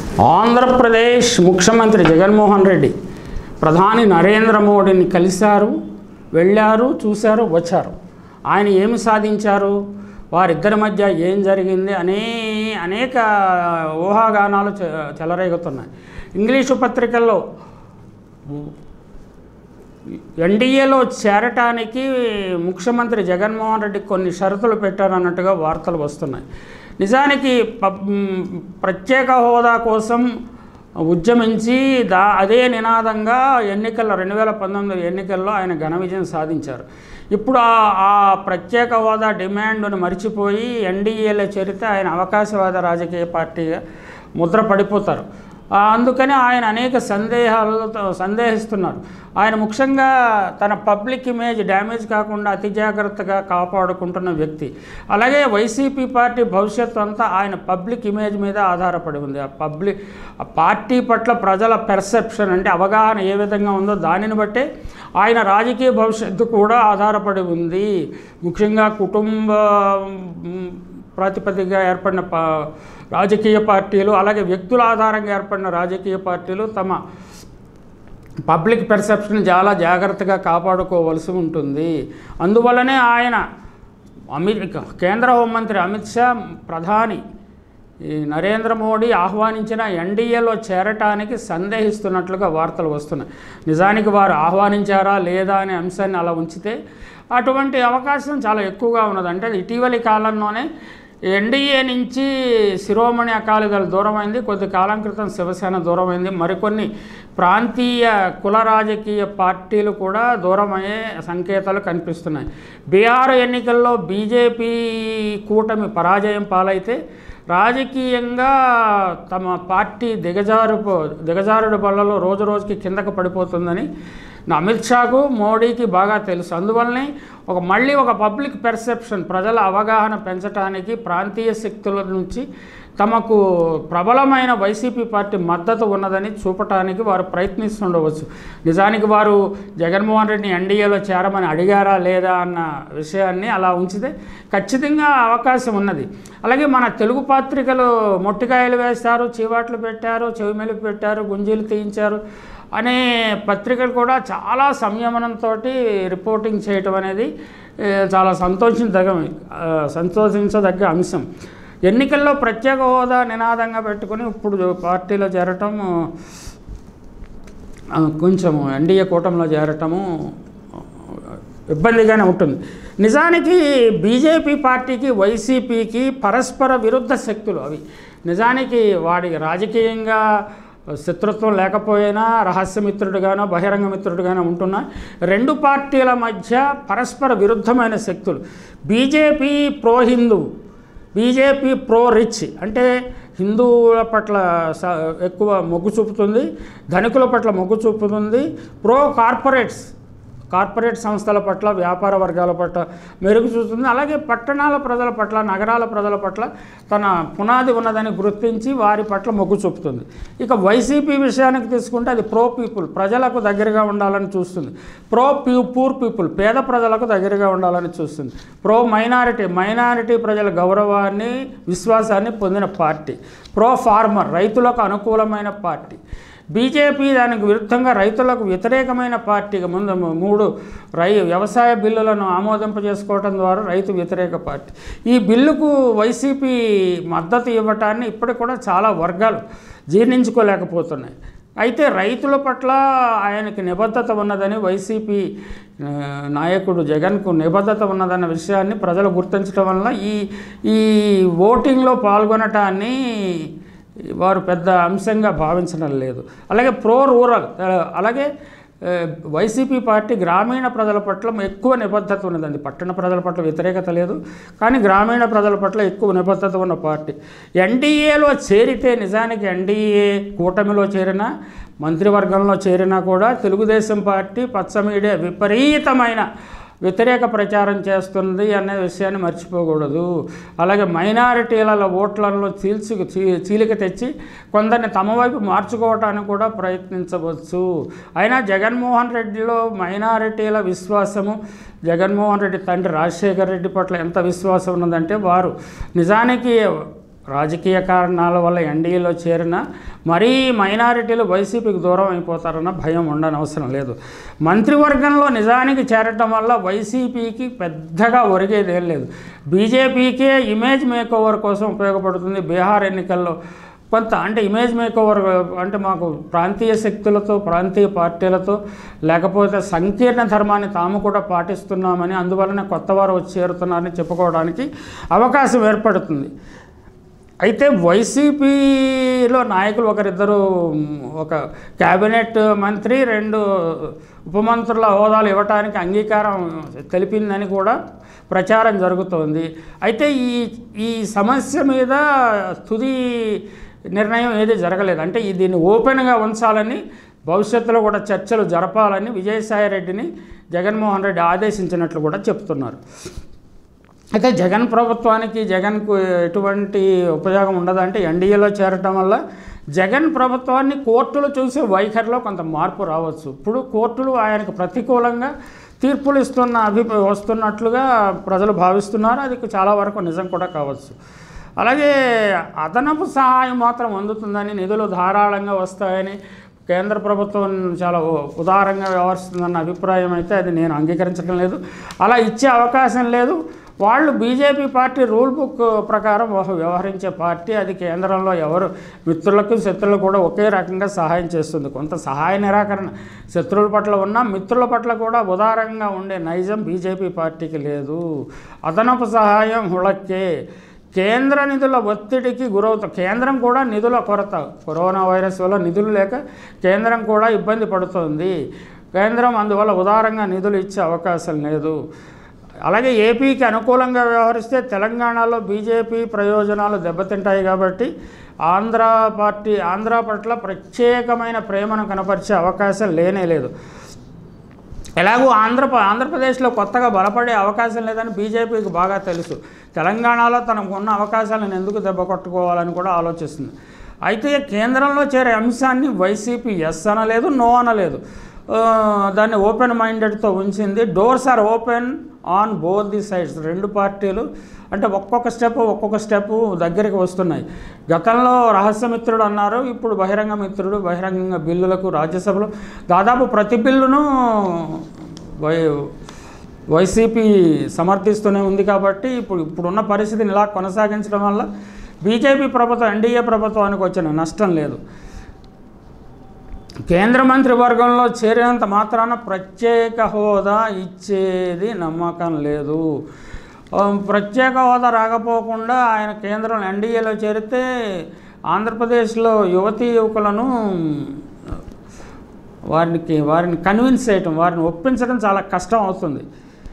ఆంధ్రప్రదేశ్ ముఖ్యమంత్రి జగన్మోహన్ రెడ్డి ప్రధాని నరేంద్ర మోడీని కలిశారు వెళ్ళారు చూశారు వచ్చారు ఆయన ఏమి సాధించారు వారిద్దరి మధ్య ఏం జరిగింది అనే అనేక ఊహాగానాలు చె- చెలరేగుతున్నాయి ఇంగ్లీషు పత్రికల్లో ఎన్డీఏలో చేరటానికి ముఖ్యమంత్రి జగన్మోహన్ రెడ్డి కొన్ని షరతులు పెట్టారన్నట్టుగా వార్తలు వస్తున్నాయి నిజానికి పబ్- మ్, ప్రత్యేక హోదా కోసం ఉద్యమించి దా అదే నినాదంగా ఎన్నికల్లో రెండు వేల పంతొమ్మిది ఎన్నికల్లో ఆయన ఘన విజయం సాధించారు ఇప్పుడు ఆ- ఆ ప్రత్యేక హోదా డిమాండ్ను మర్చిపోయి ఎన్డీఏలో చేరితే ఆయన అవకాశవాద రాజకీయ పార్టీగా ముద్ర పడిపోతారు ఆ, అందుకని ఆయన అనేక సందేహాలతో సందేహిస్తున్నారు ఆయన ముఖ్యంగా తన పబ్లిక్ ఇమేజ్ డ్యామేజ్ కాకుండా అతి జాగ్రత్తగా కాపాడుకుంటున్న వ్యక్తి అలాగే వైసీపీ పార్టీ భవిష్యత్తు అంతా ఆయన పబ్లిక్ ఇమేజ్ మీద ఆధారపడి ఉంది ఆ పబ్లిక్ ఆ పార్టీ పట్ల ప్రజల పెర్సెప్షన్ అంటే అవగాహన ఏ విధంగా ఉందో దానిని బట్టే ఆయన రాజకీయ భవిష్యత్తు కూడా ఆధారపడి ఉంది ముఖ్యంగా కుటుంబ మ్, ప్రాతిపదికగా ఏర్పడిన పా రాజకీయ పార్టీలు అలాగే వ్యక్తుల ఆధారంగా ఏర్పడిన రాజకీయ పార్టీలు తమ పబ్లిక్ పెర్సెప్షన్ చాలా జాగ్రత్తగా కాపాడుకోవలసి ఉంటుంది అందువల్లనే ఆయన అమిత్ కేంద్ర హోంమంత్రి అమిత్ షా ప్రధాని ఈ నరేంద్ర మోడీ ఆహ్వానించిన ఎన్డీఏలో చేరటానికి సందేహిస్తున్నట్లుగా వార్తలు వస్తున్నాయి నిజానికి వారు ఆహ్వానించారా లేదా అనే అంశాన్ని అలా ఉంచితే అటువంటి అవకాశం చాలా ఎక్కువగా ఉన్నది అంటే ఇటీవలి కాలంలోనే ఎన్డీఏ నుంచి శిరోమణి అకాలీదళ దూరమైంది కొద్ది కాలం క్రితం శివసేన దూరమైంది మరికొన్ని ప్రాంతీయ కుల రాజకీయ పార్టీలు కూడా దూరమయ్యే సంకేతాలు కనిపిస్తున్నాయి బీహార్ ఎన్నికల్లో బీజేపీ కూటమి పరాజయం పాలైతే రాజకీయంగా తమ పార్టీ దిగజారు దిగజారుడు బళ్ళలో రోజు రోజుకి కిందకు పడిపోతుందని నా అమిత్ షాకు మోడీకి బాగా తెలుసు అందువల్లనే ఒక మళ్ళీ ఒక పబ్లిక్ పెర్సెప్షన్ ప్రజల అవగాహన పెంచడానికి ప్రాంతీయ శక్తుల నుంచి తమకు ప్రబలమైన వైసీపీ పార్టీ మద్దతు ఉన్నదని చూపటానికి వారు ప్రయత్నిస్తుండవచ్చు నిజానికి వారు జగన్మోహన్ రెడ్డిని ఎన్డీఏలో చేరమని అడిగారా లేదా అన్న విషయాన్ని అలా ఉంచితే ఖచ్చితంగా అవకాశం ఉన్నది అలాగే మన తెలుగు పత్రికలు మొట్టికాయలు వేస్తారు చీవాట్లు పెట్టారు చెవిమెలుపు పెట్టారు గుంజీలు తీయించారు అనే పత్రికలు కూడా చాలా సంయమనంతో రిపోర్టింగ్ చేయటం అనేది ఏ, చాలా సంతోషించదగ ఆ, సంతోషించదగ్గ అంశం ఎన్నికల్లో ప్రత్యేక హోదా నినాదంగా పెట్టుకుని ఇప్పుడు పార్టీలో చేరటం ఆ, కొంచెం ఎన్డీఏ కూటమిలో చేరటము ఇబ్బందిగానే ఉంటుంది నిజానికి బీజేపీ పార్టీకి వైసీపీకి పరస్పర విరుద్ధ శక్తులు అవి నిజానికి వాడి రాజకీయంగా శత్రుత్వం లేకపోయినా రహస్యమిత్రుడుగానో బహిరంగ మిత్రుడుగానో ఉంటున్నా రెండు పార్టీల మధ్య పరస్పర విరుద్ధమైన శక్తులు BJP pro Hindu BJP pro rich అంటే హిందువుల పట్ల స- ఎక్కువ మొగ్గు చూపుతుంది ధనికుల పట్ల మొగ్గు చూపుతుంది ప్రో కార్పొరేట్స్ కార్పొరేట్ సంస్థల పట్ల వ్యాపార వర్గాల పట్ల మెరుగు చూస్తుంది అలాగే పట్టణాల ప్రజల పట్ల నగరాల ప్రజల పట్ల తన పునాది ఉన్నదని గుర్తించి వారి పట్ల మొగ్గు చూపుతుంది ఇక వైసీపీ విషయానికి తీసుకుంటే అది ప్రో పీపుల్ ప్రజలకు దగ్గరగా ఉండాలని చూస్తుంది ప్రో ప్యూ పూర్ పీపుల్ పేద ప్రజలకు దగ్గరగా ఉండాలని చూస్తుంది ప్రో మైనారిటీ మైనారిటీ ప్రజల గౌరవాన్ని విశ్వాసాన్ని పొందిన పార్టీ ప్రో ఫార్మర్ రైతులకు అనుకూలమైన పార్టీ బీజేపీ దానికి విరుద్ధంగా రైతులకు వ్యతిరేకమైన పార్టీగా ముందు మూడు రై వ్యవసాయ బిల్లులను ఆమోదింపజేసుకోవడం ద్వారా రైతు వ్యతిరేక పార్టీ ఈ బిల్లుకు వైసీపీ మద్దతు ఇవ్వటాన్ని ఇప్పటికి కూడా చాలా వర్గాలు జీర్ణించుకోలేకపోతున్నాయి అయితే రైతుల పట్ల ఆయనకి నిబద్ధత ఉన్నదని వైసీపీ ఆ, నాయకుడు జగన్కు నిబద్ధత ఉన్నదన్న విషయాన్ని ప్రజలు గుర్తించడం వల్ల ఈ ఈ ఓటింగ్లో పాల్గొనటాన్ని వారు పెద్ద అంశంగా భావించడం లేదు అలాగే ప్రో రూరల్ ఆ, అలాగే ఆ, వైసీపీ పార్టీ గ్రామీణ ప్రజల పట్ల ఎక్కువ నిబద్ధత ఉన్నదండి పట్టణ ప్రజల పట్ల వ్యతిరేకత లేదు కానీ గ్రామీణ ప్రజల పట్ల ఎక్కువ నిబద్ధత ఉన్న పార్టీ ఎన్డీఏలో చేరితే నిజానికి ఎన్డీఏ కూటమిలో చేరిన మంత్రివర్గంలో చేరినా కూడా తెలుగుదేశం పార్టీ పచ్చ మీడియా విపరీతమైన వ్యతిరేక ప్రచారం చేస్తుంది అనే విషయాన్ని మర్చిపోకూడదు అలాగే మైనారిటీల ఓట్లలో చీల్చి చీ- చీలిక తెచ్చి కొందరిని తమ వైపు మార్చుకోవటానికి కూడా ప్రయత్నించవచ్చు అయినా జగన్మోహన్ రెడ్డిలో మైనారిటీల విశ్వాసము జగన్మోహన్ రెడ్డి తండ్రి రాజశేఖర రెడ్డి పట్ల ఎంత విశ్వాసం ఉన్నదంటే వారు నిజానికి రాజకీయ కారణాల వల్ల ఎన్డీఏలో చేరిన మరీ మైనారిటీలు వైసీపీకి దూరం అయిపోతారన్న భయం ఉండనవసరం లేదు మంత్రివర్గంలో నిజానికి చేరటం వల్ల వైసీపీకి పెద్దగా ఒరిగేదేం లేదు బీజేపీకే ఇమేజ్ మేకోవర్ కోసం ఉపయోగపడుతుంది బీహార్ ఎన్నికల్లో కొంత అంటే ఇమేజ్ మేకోవర్ అంటే మాకు ప్రాంతీయ శక్తులతో ప్రాంతీయ పార్టీలతో లేకపోతే సంకీర్ణ ధర్మాన్ని తాము కూడా పాటిస్తున్నామని అందువలన కొత్త వారు వచ్చి చేరుతున్నారని చెప్పుకోవడానికి అవకాశం ఏర్పడుతుంది అయితే వైసీపీలో నాయకులు ఒకరిద్దరు ఒక క్యాబినెట్ మంత్రి రెండు ఉపమంత్రుల హోదాలు ఇవ్వటానికి అంగీకారం తెలిపిందని కూడా ప్రచారం జరుగుతోంది అయితే ఈ ఈ సమస్య మీద తుది నిర్ణయం ఏది జరగలేదు అంటే ఈ దీన్ని ఓపెన్గా ఉంచాలని భవిష్యత్తులో కూడా చర్చలు జరపాలని విజయసాయి రెడ్డిని జగన్మోహన్ రెడ్డి ఆదేశించినట్లు కూడా చెప్తున్నారు అయితే జగన్ ప్రభుత్వానికి జగన్కు ఎటువంటి ఉపయోగం ఉండదంటే ఎన్డీఏలో చేరటం వల్ల జగన్ ప్రభుత్వాన్ని కోర్టులు చూసే వైఖరిలో కొంత మార్పు రావచ్చు ఇప్పుడు కోర్టులు ఆయనకు ప్రతికూలంగా తీర్పులు ఇస్తున్న అభి వస్తున్నట్లుగా ప్రజలు భావిస్తున్నారు అది చాలా వరకు నిజం కూడా కావచ్చు అలాగే అదనపు సహాయం మాత్రం అందుతుందని నిధులు ధారాళంగా వస్తాయని కేంద్ర ప్రభుత్వం చాలా ఉ- ఉదారంగా వ్యవహరిస్తుందన్న అభిప్రాయం అయితే అది నేను అంగీకరించడం లేదు అలా ఇచ్చే అవకాశం లేదు వాళ్ళు బీజేపీ పార్టీ రూల్ బుక్ ప్రకారం వ్యవ- వ్యవహరించే పార్టీ అది కేంద్రంలో ఎవరు మిత్రులకు శత్రువులకు కూడా ఒకే రకంగా సహాయం చేస్తుంది కొంత సహాయ నిరాకరణ శత్రువుల పట్ల ఉన్న మిత్రుల పట్ల కూడా ఉదారంగా ఉండే నైజం బీజేపీ పార్టీకి లేదు అదనపు సహాయం హుళక్కే కేంద్ర నిధుల ఒత్తిడికి గురవుతా కేంద్రం కూడా నిధుల కొరత కరోనా వైరస్ వల్ల నిధులు లేక కేంద్రం కూడా ఇబ్బంది పడుతోంది కేంద్రం అందువల్ల ఉదారంగా నిధులు ఇచ్చే అవకాశం లేదు అలాగే ఏపీకి అనుకూలంగా వ్యవహరిస్తే తెలంగాణలో బీజేపీ ప్రయోజనాలు దెబ్బతింటాయి కాబట్టి ఆంధ్ర పార్టీ ఆంధ్ర పట్ల ప్రత్యేకమైన ప్రేమను కనపరిచే అవకాశం లేనే లేదు ఎలాగూ ఆంధ్ర ఆంధ్రప్రదేశ్లో కొత్తగా బలపడే అవకాశం లేదని బీజేపీకి బాగా తెలుసు తెలంగాణలో తనకు ఉన్న అవకాశాలను ఎందుకు దెబ్బ కొట్టుకోవాలని కూడా ఆలోచిస్తుంది అయితే కేంద్రంలో చేరే అంశాన్ని వైసీపీ ఎస్ అనలేదు నో అనలేదు ఆ, దాన్ని ఓపెన్ మైండెడ్తో ఉంచింది doors are open on both the sides రెండు పార్టీలు అంటే ఒక్కొక్క స్టెప్ ఒక్కొక్క స్టెప్ దగ్గరికి వస్తున్నాయి గతంలో రహస్యమిత్రుడు అన్నారు ఇప్పుడు బహిరంగ మిత్రుడు బహిరంగ బిల్లులకు రాజ్యసభలో దాదాపు ప్రతి బిల్లును వై వైసీపీ సమర్థిస్తూనే ఉంది కాబట్టి ఇప్పుడు ఇప్పుడున్న పరిస్థితిని ఇలా కొనసాగించడం వల్ల బీజేపీ ప్రభుత్వం ఎన్డీఏ ప్రభుత్వానికి వచ్చిన నష్టం లేదు కేంద్ర మంత్రివర్గంలో చేరినంత మాత్రాన ప్రత్యేక హోదా ఇచ్చేది నమ్మకం లేదు ఆ, ప్రత్యేక హోదా రాకపోకుండా ఆయన కేంద్రం ఎన్డీఏలో చేరితే ఆంధ్రప్రదేశ్లో యువతీ యువకులను వారికి వారిని కన్విన్స్ చేయటం వారిని ఒప్పించడం చాలా కష్టం అవుతుంది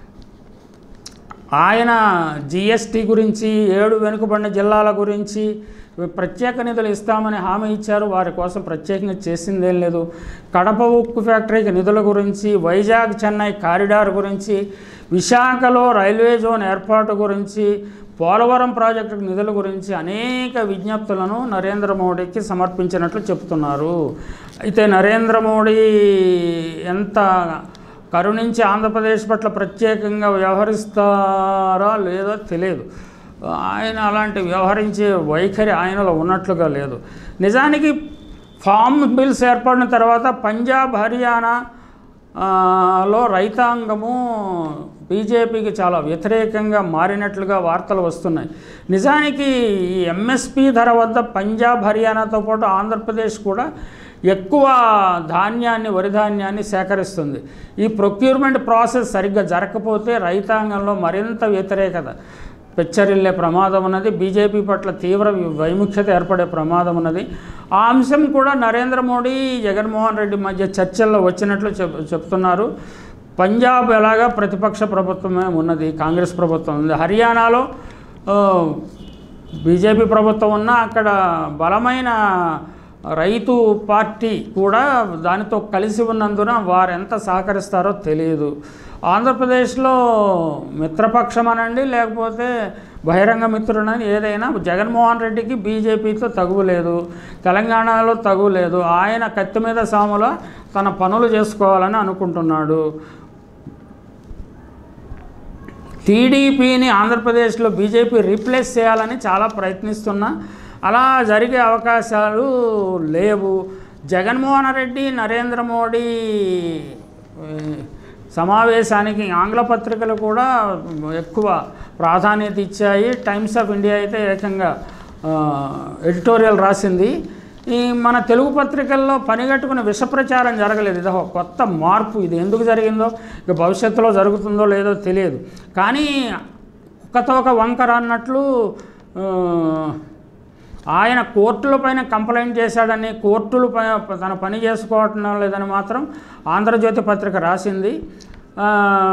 ఆయన జిఎస్టీ గురించి ఏడు వెనుకబడిన జిల్లాల గురించి ప్రత్యేక నిధులు ఇస్తామని హామీ ఇచ్చారు వారి కోసం ప్రత్యేకంగా చేసిందేం లేదు కడప ఉక్కు ఫ్యాక్టరీకి నిధుల గురించి వైజాగ్ చెన్నై కారిడార్ గురించి విశాఖలో రైల్వే జోన్ ఏర్పాటు గురించి పోలవరం ప్రాజెక్టు నిధుల గురించి అనేక విజ్ఞప్తులను నరేంద్ర మోడీకి సమర్పించినట్లు చెప్తున్నారు అయితే నరేంద్ర మోడీ ఎంత కరుణించి ఆంధ్రప్రదేశ్ పట్ల ప్రత్యేకంగా వ్యవహరిస్తారా లేదో తెలియదు ఆయన అలాంటి వ్యవహరించే వైఖరి ఆయనలో ఉన్నట్లుగా లేదు నిజానికి ఫామ్ బిల్స్ ఏర్పడిన తర్వాత పంజాబ్ హర్యానా ఆ, లో రైతాంగము బీజేపీకి చాలా వ్యతిరేకంగా మారినట్లుగా వార్తలు వస్తున్నాయి నిజానికి ఈ ఎంఎస్పి ధర వద్ద పంజాబ్ హర్యానాతో పాటు ఆంధ్రప్రదేశ్ కూడా ఎక్కువ ధాన్యాన్ని వరి ధాన్యాన్ని సేకరిస్తుంది ఈ ప్రొక్యూర్మెంట్ ప్రాసెస్ సరిగ్గా జరగకపోతే రైతాంగంలో మరింత వ్యతిరేకత పెచ్చరిల్లే ప్రమాదం ఉన్నది బీజేపీ పట్ల తీవ్ర వైముఖ్యత ఏర్పడే ప్రమాదం ఉన్నది ఆ అంశం కూడా నరేంద్ర మోడీ జగన్మోహన్ రెడ్డి మధ్య చర్చల్లో వచ్చినట్లు చెప్ చెప్తున్నారు పంజాబ్ ఎలాగా ప్రతిపక్ష ప్రభుత్వమే ఉన్నది కాంగ్రెస్ ప్రభుత్వం ఉంది హర్యానాలో ఆ, బీజేపీ ప్రభుత్వం ఉన్నా అక్కడ బలమైన రైతు పార్టీ కూడా దానితో కలిసి ఉన్నందున వారు ఎంత సహకరిస్తారో తెలియదు ఆంధ్రప్రదేశ్లో మిత్రపక్షం అనండి లేకపోతే బహిరంగ మిత్రుడని ఏదైనా జగన్మోహన్ రెడ్డికి బీజేపీతో తగులేదు తెలంగాణలో తగులేదు ఆయన కత్తి మీద సాముల తన పనులు చేసుకోవాలని అనుకుంటున్నాడు టీడీపీని ఆంధ్రప్రదేశ్లో బీజేపీ రీప్లేస్ చేయాలని చాలా ప్రయత్నిస్తున్నా అలా జరిగే అవకాశాలు లేవు జగన్మోహన్ రెడ్డి నరేంద్ర మోడీ ఏ, సమావేశానికి ఆంగ్ల పత్రికలు కూడా ఎక్కువ ప్రాధాన్యత ఇచ్చాయి టైమ్స్ ఆఫ్ ఇండియా అయితే ఏకంగా ఆ, ఎడిటోరియల్ రాసింది ఈ మన తెలుగు పత్రికల్లో పనిగట్టుకుని విష ప్రచారం జరగలేదు ఇది ఒక కొత్త మార్పు ఇది ఎందుకు జరిగిందో ఇక భవిష్యత్తులో జరుగుతుందో లేదో తెలియదు కానీ కుక్కతో ఒక వంకర అన్నట్లు ఆ, ఆయన కోర్టుల పైన కంప్లైంట్ చేశాడని కోర్టులు పై- తన పని చేసుకోవటం లేదని మాత్రం ఆంధ్రజ్యోతి పత్రిక రాసింది ఆ,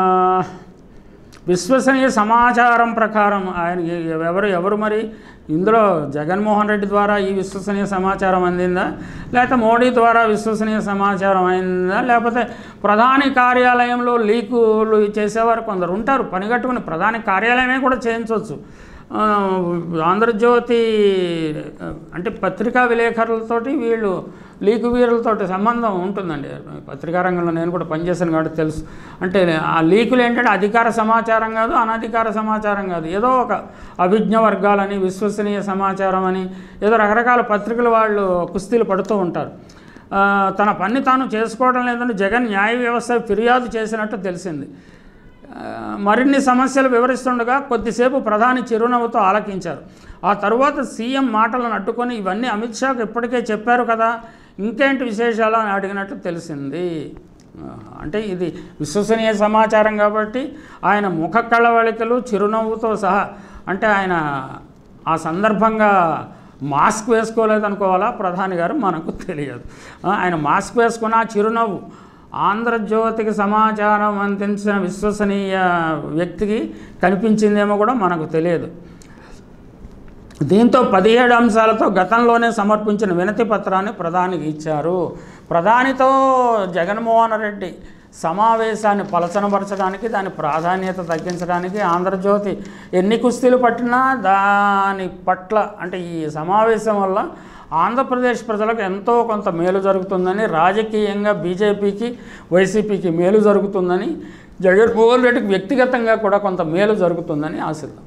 విశ్వసనీయ సమాచారం ప్రకారం ఆయన ఎవరు ఎవరు మరి ఇందులో జగన్మోహన్ రెడ్డి ద్వారా ఈ విశ్వసనీయ సమాచారం అందిందా లేకపోతే మోడీ ద్వారా విశ్వసనీయ సమాచారం అయిందా లేకపోతే ప్రధాని కార్యాలయంలో లీకులు చేసేవారు కొందరు ఉంటారు పనిగట్టుకుని ప్రధాని కార్యాలయమే కూడా చేయించవచ్చు ఆ, ఆంధ్రజ్యోతి ఆ, అంటే పత్రికా విలేకరులతోటి వీళ్ళు లీకు వీరులతోటి సంబంధం ఉంటుందండి పత్రికా రంగంలో నేను కూడా పనిచేశాను కాబట్టి తెలుసు అంటే ఆ లీకులు ఏంటంటే అధికార సమాచారం కాదు అనధికార సమాచారం కాదు ఏదో ఒక అభిజ్ఞ వర్గాలని విశ్వసనీయ సమాచారం అని ఏదో రకరకాల పత్రికలు వాళ్ళు కుస్తీలు పడుతూ ఉంటారు ఆ, తన పని తాను చేసుకోవడం లేదని జగన్ న్యాయ వ్యవస్థ ఫిర్యాదు చేసినట్టు తెలిసింది ఆ, మరిన్ని సమస్యలు వివరిస్తుండగా కొద్దిసేపు ప్రధాని చిరునవ్వుతో ఆలకించారు ఆ తరువాత సీఎం మాటలను అడ్డుకొని ఇవన్నీ అమిత్ షాకు ఇప్పటికే చెప్పారు కదా ఇంకేంటి విశేషాలు అని అడిగినట్టు తెలిసింది ఆ, అంటే ఇది విశ్వసనీయ సమాచారం కాబట్టి ఆయన ముఖ కళవళికలు చిరునవ్వుతో సహా అంటే ఆయన ఆ సందర్భంగా మాస్క్ వేసుకోలేదనుకోవాలా ప్రధాని గారు మనకు తెలియదు ఆ, ఆయన మాస్క్ వేసుకున్న ఆ చిరునవ్వు ఆంధ్రజ్యోతికి సమాచారం అందించిన విశ్వసనీయ వ్యక్తికి కనిపించిందేమో కూడా మనకు తెలియదు దీంతో పదిహేడు అంశాలతో గతంలోనే సమర్పించిన వినతి పత్రాన్ని ప్రధానికి ఇచ్చారు ప్రధానితో జగన్మోహన్ రెడ్డి సమావేశాన్ని పలచనపరచడానికి దాని ప్రాధాన్యత తగ్గించడానికి ఆంధ్రజ్యోతి ఎన్ని కుస్తీలు పట్టినా దాని పట్ల అంటే ఈ సమావేశం వల్ల ఆంధ్రప్రదేశ్ ప్రజలకు ఎంతో కొంత మేలు జరుగుతుందని రాజకీయంగా బీజేపీకి వైసీపీకి మేలు జరుగుతుందని జగన్మోహన్ రెడ్డికి వ్యక్తిగతంగా కూడా కొంత మేలు జరుగుతుందని ఆశిద్దాం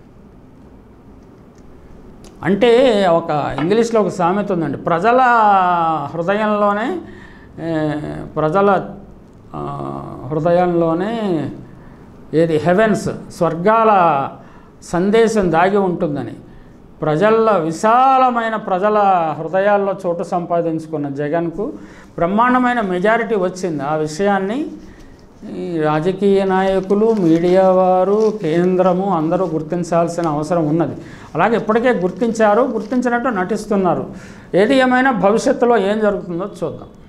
అంటే ఒక ఇంగ్లీష్లో ఒక సామెత ఉందండి ప్రజల హృదయంలోనే ఏ, ప్రజల ఆ, హృదయంలోనే ఏది హెవెన్స్ స్వర్గాల సందేశం దాగి ఉంటుందని ప్రజల విశాలమైన ప్రజల హృదయాల్లో చోటు సంపాదించుకున్న జగన్కు బ్రహ్మాండమైన మెజారిటీ వచ్చింది ఆ విషయాన్ని ఈ రాజకీయ నాయకులు మీడియా వారు కేంద్రము అందరూ గుర్తించాల్సిన అవసరం ఉన్నది అలాగే ఇప్పటికే గుర్తించారు గుర్తించినట్టు నటిస్తున్నారు ఏది ఏమైనా భవిష్యత్తులో ఏం జరుగుతుందో చూద్దాం